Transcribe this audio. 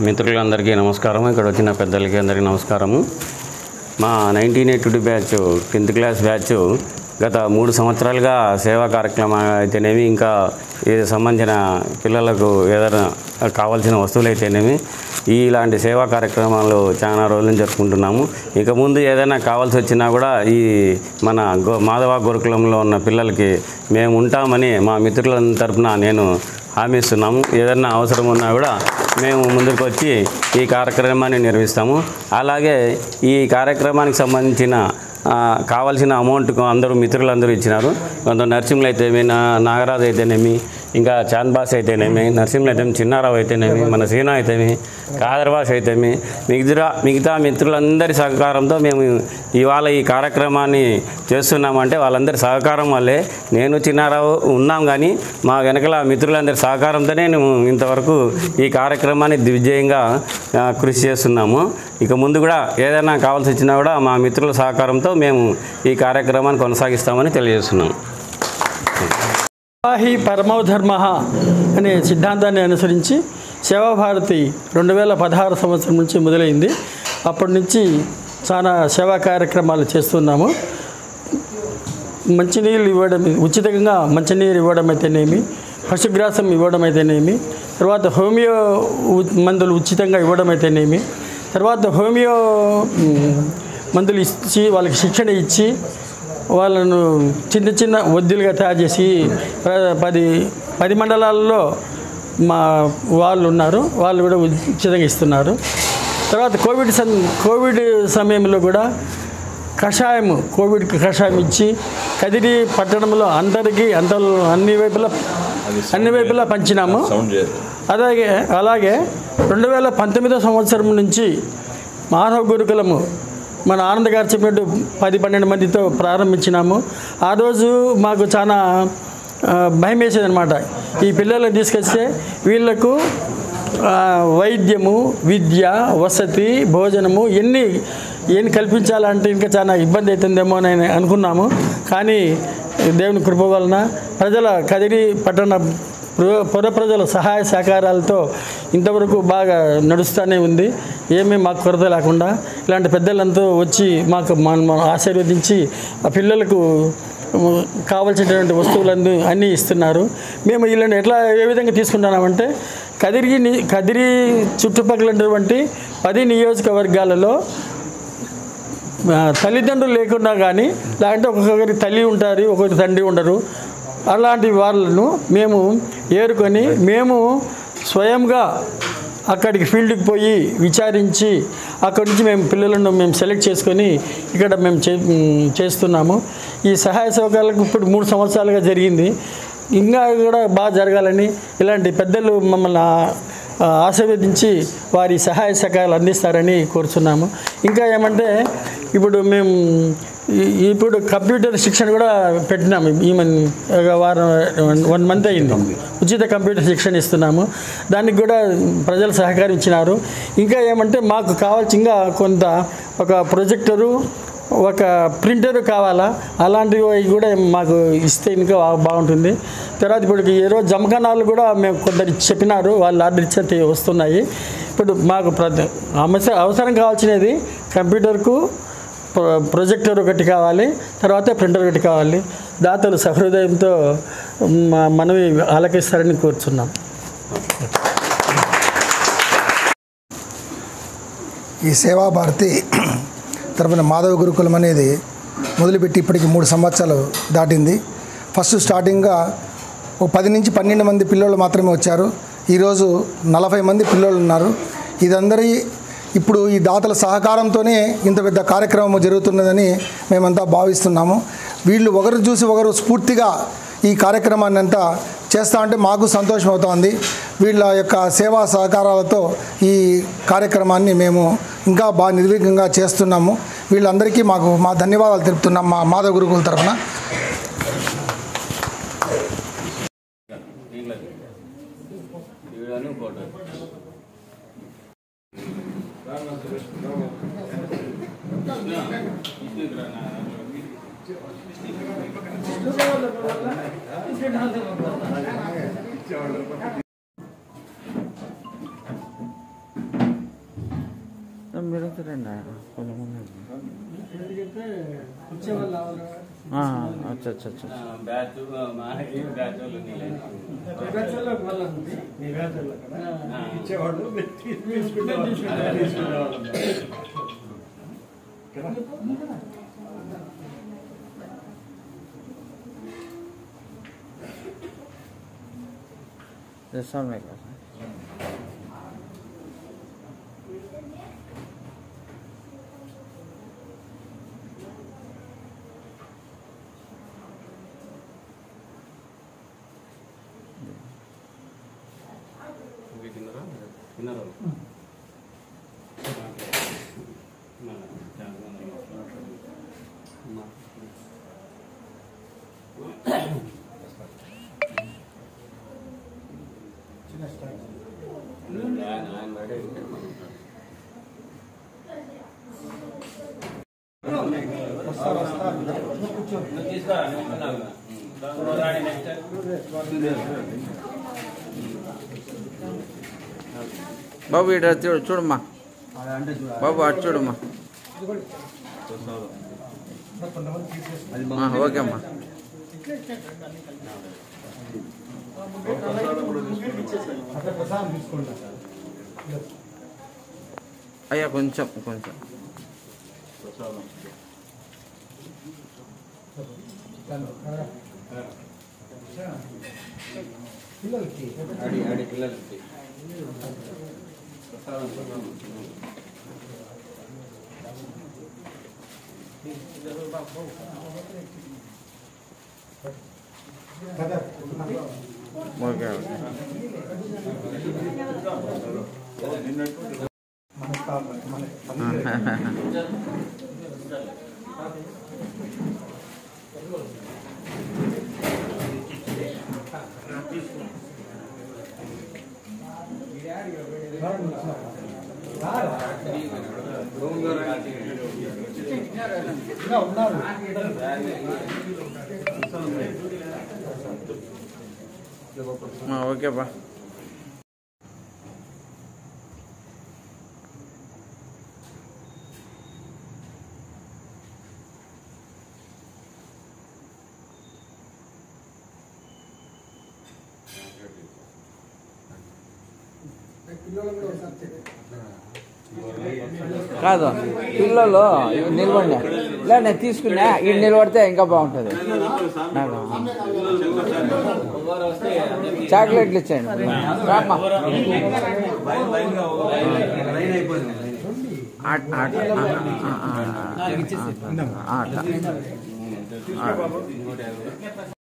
మిత్రులందరికీ నమస్కారం ఇక్కడ వచ్చిన పెద్దలకి అందరికీ నమస్కారము మా nineteen eighty two batch tenth class batch గత మూడు సంవత్సరాలుగా సేవా కార్యక్రమం అయితేనేమి ఇంకా ఇది సంబంధించిన పిల్లలకు ఏదైనా కావాల్సిన వస్తువులు అయితేనేమి ఇలాంటి సేవా కార్యక్రమాలు చాలా రోజుల నుంచి జరుపుకుంటున్నాము ఇక ముందు ఏదైనా కావాల్సి వచ్చినా కూడా ఈ మన గో మాధవ గురుకులంలో ఉన్న పిల్లలకి మేము ఉంటామని మా మిత్రుల తరపున నేను హామీ ఇస్తున్నాము ఏదైనా అవసరం ఉన్నా కూడా మేము ముందుకు వచ్చి ఈ కార్యక్రమాన్ని నిర్వహిస్తాము అలాగే ఈ కార్యక్రమానికి సంబంధించిన ఆ, కావాల్సిన అమౌంట్ అందరూ మిత్రులందరూ ఇచ్చినారు కొంత నరసింహులు అయితేమి నా నాగరాజు అయితేనేమి ఇంకా చాంద్బాస్ అయితేనేమి నరసింహులు అయితేమి చిన్నారావు అయితేనేమి మన సీనా అయితేమి కాదర్బాస్ అయితేమి మిగతా మిగతా మిత్రులందరి సహకారంతో మేము ఇవాళ ఈ కార్యక్రమాన్ని చేస్తున్నామంటే వాళ్ళందరి సహకారం వల్లే నేను చిన్నారావు ఉన్నాం కానీ మా వెనకల మిత్రులందరి సహకారంతోనే మేము ఇంతవరకు ఈ కార్యక్రమాన్ని దిగ్విజయంగా ఆ, కృషి చేస్తున్నాము ఇక ముందు కూడా ఏదైనా కావాల్సి వచ్చినా కూడా మా మిత్రుల సహకారంతో మేము ఈ కార్యక్రమాన్ని కొనసాగిస్తామని తెలియజేస్తున్నాం వాహి పరమో ధర్మ అనే సిద్ధాంతాన్ని అనుసరించి సేవాభారతి రెండు వేల పదహారు సంవత్సరం నుంచి మొదలైంది అప్పటి నుంచి చాలా సేవా కార్యక్రమాలు చేస్తున్నాము మంచినీళ్ళు ఇవ్వడం ఉచితంగా మంచినీరు ఇవ్వడం అయితేనేమి పశుగ్రాసం ఇవ్వడం అయితేనేమి తర్వాత హోమియో ఉ- మందులు ఉచితంగా ఇవ్వడం అయితేనేమి తర్వాత హోమియో మ్, మందులు ఇచ్చి వాళ్ళకి శిక్షణ ఇచ్చి వాళ్ళను చిన్న చిన్న వద్దులుగా తయారు చేసి ప- పది పది మండలాల్లో మా వాళ్ళు ఉన్నారు వాళ్ళు కూడా ఉచితంగా ఇస్తున్నారు తర్వాత కోవిడ్ సం కోవిడ్ సమయంలో కూడా కషాయం కోవిడ్కి కషాయం ఇచ్చి కదిరి పట్టణంలో అందరికీ అంత అన్ని వైపులా అన్ని వైపులా పంచినాము అలాగే అలాగే రెండు వేల పంతొమ్మిదో సంవత్సరం నుంచి మాధవ గురుకులము మన ఆనంద్ గారు చెప్పినట్టు పది పన్నెండు మందితో ప్రారంభించినాము ఆ రోజు మాకు చాలా ఆ, భయం వేసేది అనమాట ఈ పిల్లలను తీసుకొస్తే వీళ్ళకు ఆ, వైద్యము విద్య వసతి భోజనము ఎన్ని ఎన్ని కల్పించాలంటే ఇంకా చాలా ఇబ్బంది అవుతుందేమో అని అనుకున్నాము కానీ దేవుని కృప వలన ప్రజల కదిరి పట్టణ పుర- పుర ప్రజల సహాయ సహకారాలతో ఇంతవరకు బాగా నడుస్తూనే ఉంది ఏమీ మాకు కొరత లేకుండా ఇలాంటి పెద్దలంతా వచ్చి మాకు మన ఆశీర్వదించి ఆ పిల్లలకు కావలసినటువంటి వస్తువులన్నీ అన్నీ ఇస్తున్నారు మేము వీళ్ళని ఎట్లా ఏ విధంగా తీసుకుంటున్నామంటే కదిరి ని- కదిరి చుట్టుపక్కల ఉన్నటువంటి పది నియోజకవర్గాలలో ఆ, తల్లిదండ్రులు లేకున్నా కానీ లేదంటే ఒక్కొక్కరి తల్లి ఉంటారు ఒక్కొక్కరి తండ్రి ఉండరు అలాంటి వాళ్ళను మేము ఏరుకొని మేము స్వయంగా అక్కడికి ఫీల్డ్కి పోయి విచారించి అక్కడి నుంచి మేము పిల్లలను మేము సెలెక్ట్ చేసుకొని ఇక్కడ మేము చే మ్, చేస్తున్నాము ఈ సహాయ సహకారాలకు ఇప్పుడు మూడు సంవత్సరాలుగా జరిగింది ఇంకా కూడా బాగా జరగాలని ఇలాంటి పెద్దలు మమ్మల్ని ఆ- ఆ, ఆశీర్వదించి వారి సహాయ సహకారాలు అందిస్తారని కోరుచున్నాము ఇంకా ఏమంటే ఇప్పుడు మేము ఈ- ఇప్పుడు కంప్యూటర్ శిక్షణ కూడా పెట్టినాము ఈ మన్ ఒక వారం వన్ మంత్ అయింది ఉచిత కంప్యూటర్ శిక్షణ ఇస్తున్నాము దానికి కూడా ప్రజలు సహకరించినారు ఇంకా ఏమంటే మాకు కావాల్సి ఇంకా కొంత ఒక ప్రొజెక్టరు ఒక ప్రింటర్ కావాలా అలాంటివి కూడా మాకు ఇస్తే ఇంకా బా- బాగుంటుంది తర్వాత ఇప్పుడు ఈ రోజు జమఖానాలు కూడా మేము కొందరు చెప్పినారు వాళ్ళు ఆర్డర్ ఇచ్చే వస్తున్నాయి ఇప్పుడు మాకు ప్రతి అవసరం అవసరం కావాల్సినది కంప్యూటర్కు ప్రొ- ప్రొజెక్టర్ ఒకటి కావాలి తర్వాత ప్రింటర్ ఒకటి కావాలి దాతలు సహృదయంతో మా మనవి ఆలకిస్తారని కోరుచున్నాం ఈ సేవా భారతి తరపున మాధవ గురుకులం అనేది మొదలుపెట్టి ఇప్పటికి మూడు సంవత్సరాలు దాటింది ఫస్ట్ స్టార్టింగ్గా ఒక పది నుంచి పన్నెండు మంది పిల్లలు మాత్రమే వచ్చారు ఈరోజు నలభై మంది పిల్లలు ఉన్నారు ఇదందరి ఇప్పుడు ఈ దాతల సహకారంతోనే ఇంత పెద్ద కార్యక్రమం జరుగుతున్నదని మేమంతా భావిస్తున్నాము వీళ్ళు ఒకరు చూసి ఒకరు స్ఫూర్తిగా ఈ కార్యక్రమాన్ని అంతా చేస్తా ఉంటే మాకు సంతోషం అవుతోంది వీళ్ళ యొక్క సేవా సహకారాలతో ఈ కార్యక్రమాన్ని మేము ఇంకా బాగా నిర్విఘ్నంగా చేస్తున్నాము వీళ్ళందరికీ మాకు మా ధన్యవాదాలు తెలుపుతున్నాం మా మాధవ గురుకుల తరఫున అడుగుతారండి కొంచెం ముందు ఎందుకంటే వచ్చేవాళ్ళు ఎవరు? అచ్చా అచ్చా అచ్చా బ్యాచ్ మనకి బ్యాచ్ వాళ్ళు మీ బ్యాచ్లో ఒక వాళ్ళు ఉంది. మీ బ్యాచ్లో అక్కడ ఇచ్చేవాళ్ళు మీరు తీసుకునేవాళ్ళు. చేస్తాను మీకు తిన్నారా తిన్నారా బాబు ఇటు చూడు చూడమ్మా బాబు అటు చూడమ్మా ఆ, ఓకే అమ్మా అయ్యా కొంచెం కొంచెం అడి అడి పిల్లలకి ఓకే ఓకే ఆ, ఓకే బా కాదు పిల్లలు నిలబడి లే నేను తీసుకున్నా ఇది నిలబడితే ఇంకా బాగుంటుంది నాకు చాక్లెట్లు ఇచ్చేయండి రామ్మా అట్- అట్- ఆ, ఆ, ఆ, ఆ, ఆ, అట్లా. ఆ.